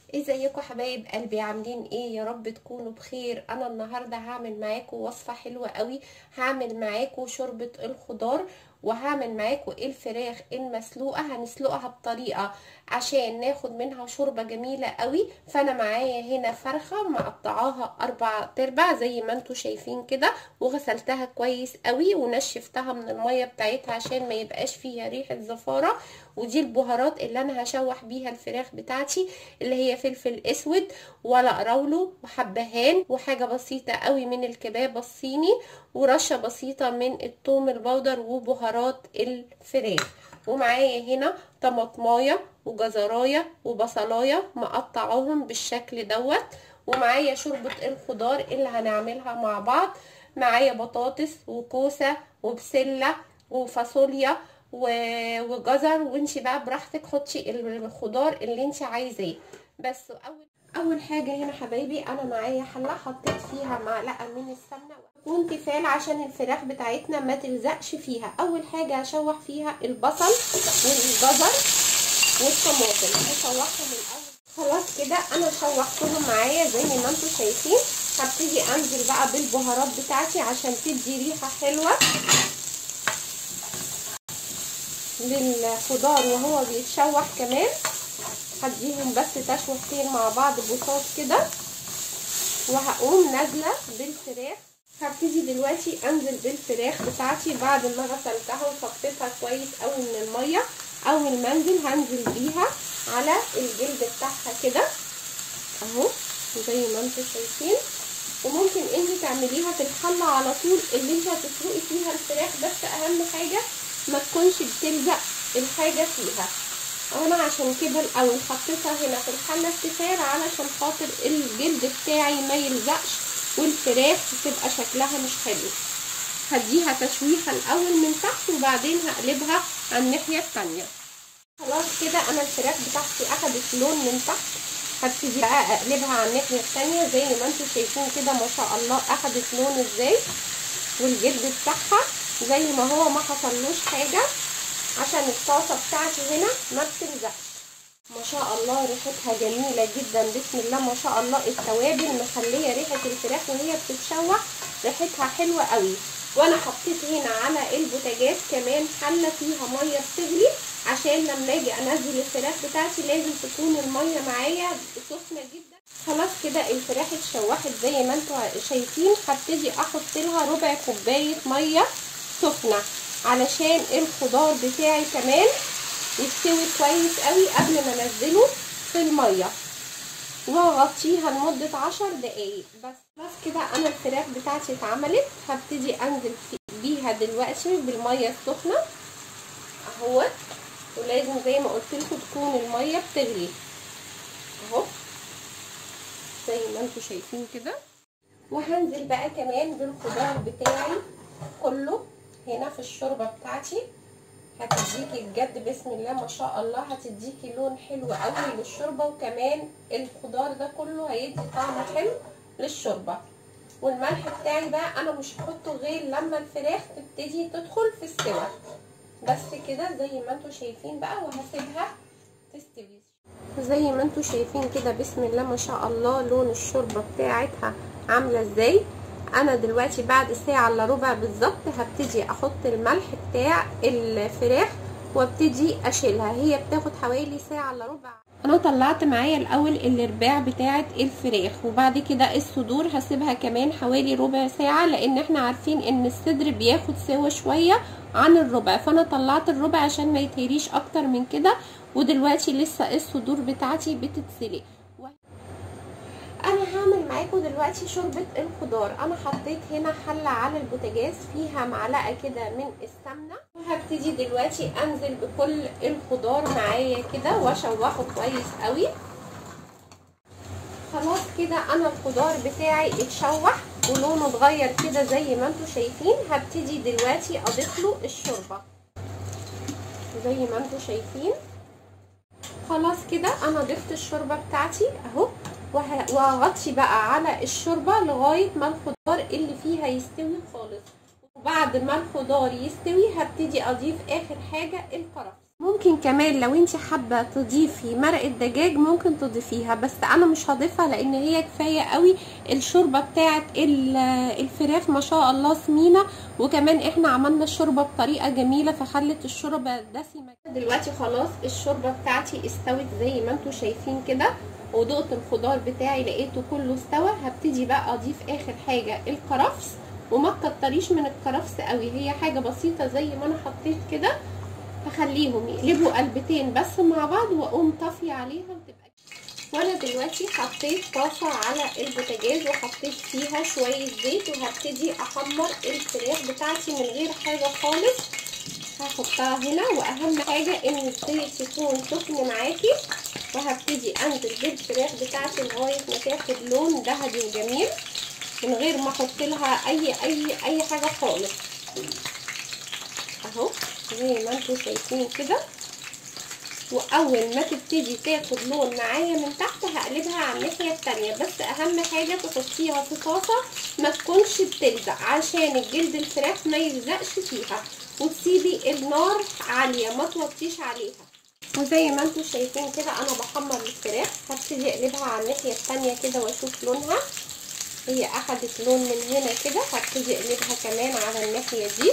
ازيكم حبايب قلبي عاملين ايه يا رب تكونوا بخير انا النهارده هعمل معاكم وصفه حلوه قوي هعمل معاكم شوربه الخضار وهعمل معاكم الفراخ المسلوقه هنسلقها بطريقه عشان ناخد منها شوربه جميله قوي فانا معايا هنا فرخه مقطعاها اربع تربع زي ما انتم شايفين كده وغسلتها كويس قوي ونشفتها من الميه بتاعتها عشان ما يبقاش فيها ريحه زفاره ودي البهارات اللي انا هشوح بيها الفراخ بتاعتي اللي هي فلفل اسود ورق رولو وحبهان وحاجه بسيطه قوي من الكباب الصيني ورشه بسيطه من الثوم البودر وبهارات الفراخ ومعايا هنا طماطمايه وجزرايه وبصلايه مقطعاهم بالشكل دوت ومعايا شوربه الخضار اللي هنعملها مع بعض معايا بطاطس وكوسه وبسله وفاصوليا وجزر وانتي بقى براحتك حطي الخضار اللي انتي عايزاه بس اول اول حاجه هنا حبايبي انا معايا حله حطيت فيها معلقه من السمنه وانتفال عشان الفراخ بتاعتنا ما تلزقش فيها اول حاجه هشوح فيها البصل والجزر والطماطم هشوحهم الاول خلاص كده انا شوحتهم معايا زي ما انتم شايفين هبتدي انزل بقى بالبهارات بتاعتي عشان تدي ريحه حلوه للخضار وهو بيتشوح كمان هديهم بس تشويحتين مع بعض بساط كده وهقوم نازله بالفراخ هبتدي دلوقتي انزل بالفراخ بتاعتي بعد ما غسلتها وصفيتها كويس قوي من الميه اول ما انزل هنزل بيها على الجلد بتاعها كده اهو زي ما انتم شايفين وممكن انت تعمليها في الحله على طول اللي انت هتسلقي فيها الفراخ بس اهم حاجه ما تكونش بتلزق الحاجه فيها انا عشان كده الاول حطيتها هنا في الحله استفار علشان خاطر الجلد بتاعي ما يلزقش والفراخ تبقى شكلها مش حلو هديها تشويحه الاول من تحت وبعدين هقلبها على الناحيه التانية خلاص كده انا الفراخ بتاعتي اخدت لون من تحت هبتدي بقى اقلبها على الناحيه التانية زي ما انتم شايفين كده ما شاء الله اخدت لون ازاي والجلد بتاعها زي ما هو ما حصلوش حاجه عشان الطاسه بتاعتي هنا ما بتلزقش ما شاء الله ريحتها جميله جدا بسم الله ما شاء الله التوابل مخليه ريحه الفراخ وهي بتتشوح ريحتها حلوه قوي وانا حطيت هنا على البوتاجاز كمان حله فيها ميه بتغلي عشان لما اجي انزل الفراخ بتاعتي لازم تكون الميه معايا سخنه جدا خلاص كده الفراخ اتشوحت زي ما انتم شايفين هبتدي احط لها ربع كوبايه ميه سخنه علشان الخضار بتاعي كمان يستوي كويس قوي قبل ما انزله في الميه واغطيها لمده عشر دقايق بس بس كده انا الفراخ بتاعتي اتعملت هبتدي انزل بيها دلوقتي بالميه السخنه اهوت ولازم زي ما قلت لكم تكون الميه بتغلي اهو زي ما انتم شايفين كده وهنزل بقى كمان بالخضار بتاعي كله هنا في الشوربه بتاعتي هتديكي بجد بسم الله ما شاء الله هتديكي لون حلو قوي للشوربه وكمان الخضار ده كله هيدي طعم حلو للشوربه والملح بتاعي بقى انا مش هحطه غير لما الفراخ تبتدي تدخل في السوا بس كده زي ما انتم شايفين بقى وهسيبها تستوي زي ما انتم شايفين كده بسم الله ما شاء الله لون الشوربه بتاعتها عامله ازاي انا دلوقتي بعد ساعه الا ربع بالظبط هبتدي احط الملح بتاع الفراخ وابتدي اشيلها هي بتاخد حوالي ساعه الا ربع انا طلعت معايا الاول الارباع بتاعه الفراخ وبعد كده الصدور هسيبها كمان حوالي ربع ساعه لان احنا عارفين ان الصدر بياخد سوا شويه عن الربع فانا طلعت الربع عشان ما يتهريش اكتر من كده ودلوقتي لسه الصدور بتاعتي بتتسلق انا هعمل معاكم دلوقتي شوربه الخضار انا حطيت هنا حله على البوتاجاز فيها معلقه كده من السمنه وهبتدي دلوقتي انزل بكل الخضار معايا كده واشوحه كويس قوي خلاص كده انا الخضار بتاعي اتشوح ولونه اتغير كده زي ما انتم شايفين هبتدي دلوقتي اضيف له الشوربه زي ما انتم شايفين خلاص كده انا ضفت الشوربه بتاعتي اهو وهغطي بقى على الشوربه لغايه ما الخضار اللي فيها يستوي خالص وبعد ما الخضار يستوي هبتدي اضيف اخر حاجه الكرفس ممكن كمان لو انت حابه تضيفي مرقه دجاج ممكن تضيفيها بس انا مش هضيفها لان هي كفايه قوي الشوربه بتاعه الفراخ ما شاء الله سمينه وكمان احنا عملنا الشوربه بطريقه جميله فخلت الشوربه دسمه دلوقتي خلاص الشوربه بتاعتي استوت زي ما انتم شايفين كده ودقت الخضار بتاعي لقيته كله استوى هبتدي بقى اضيف اخر حاجه الكرفس وما تكتريش من الكرفس قوي هي حاجه بسيطه زي ما انا حطيت كده هخليهم يقلبوا قلبتين بس مع بعض واقوم طافيه عليها وتبقى وانا دلوقتي حطيت طاسه على البوتاجاز وحطيت فيها شويه زيت وهبتدي احمر الفراخ بتاعتي من غير حاجه خالص هحطها هنا واهم حاجه ان الزيت يكون سخن معاكي وهبتدي انزل بالفراخ بتاعتي لغايه ما تاخد لون ذهبي وجميل من غير ما احط لها اي اي اي حاجه خالص اهو زي ما انتم شايفين كده واول ما تبتدي تاخد لون معايا من تحت هقلبها على الناحيه التانية بس اهم حاجه تحطيها في طاسه ما تكونش بتلزق عشان الجلد الفراخ ما يلزقش فيها وتسيبي النار عاليه ما توطيش عليها وزي ما انتم شايفين كده انا بحمر الفراخ هبتدي اقلبها على الناحيه التانية كده واشوف لونها هي اخدت لون من هنا كده هبتدي اقلبها كمان على الناحيه دي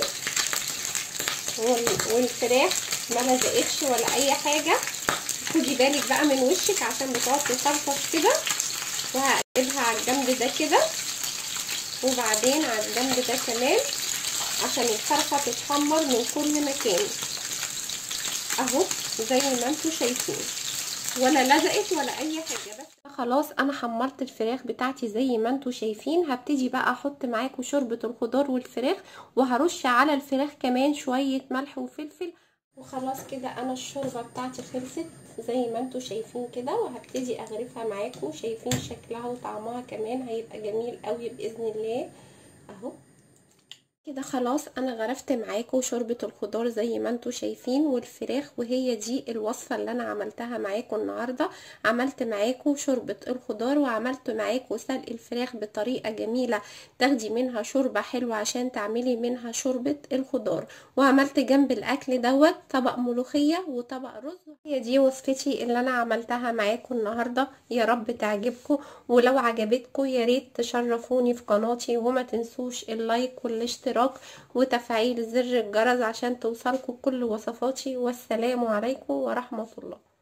والفراخ ما لزقتش ولا اي حاجه خدي بالك بقى من وشك عشان بتقعد تفرفش كده وهقلبها على الجنب ده كده وبعدين على الجنب ده كمان عشان الفرخه تتحمر من كل مكان اهو زي ما انتم شايفين ولا لزقت ولا اي حاجه بس خلاص انا حمرت الفراخ بتاعتي زي ما انتم شايفين هبتدي بقى احط معاكم شوربه الخضار والفراخ وهرش على الفراخ كمان شويه ملح وفلفل وخلاص كده انا الشوربه بتاعتي خلصت زي ما انتم شايفين كده وهبتدي اغرفها معاكم شايفين شكلها وطعمها كمان هيبقى جميل قوي باذن الله اهو كده خلاص انا غرفت معاكم شوربة الخضار زي ما انتم شايفين والفراخ وهي دي الوصفة اللي انا عملتها معاكم النهاردة عملت معاكم شوربة الخضار وعملت معاكم سلق الفراخ بطريقة جميلة تاخدي منها شوربة حلوة عشان تعملي منها شوربة الخضار وعملت جنب الاكل دوت طبق ملوخية وطبق رز هي دي وصفتي اللي انا عملتها معاكم النهاردة يا رب تعجبكم ولو عجبتكم يا ريت تشرفوني في قناتي وما تنسوش اللايك والاشتراك الاشتراك وتفعيل زر الجرس عشان توصلكم كل وصفاتي والسلام عليكم ورحمة الله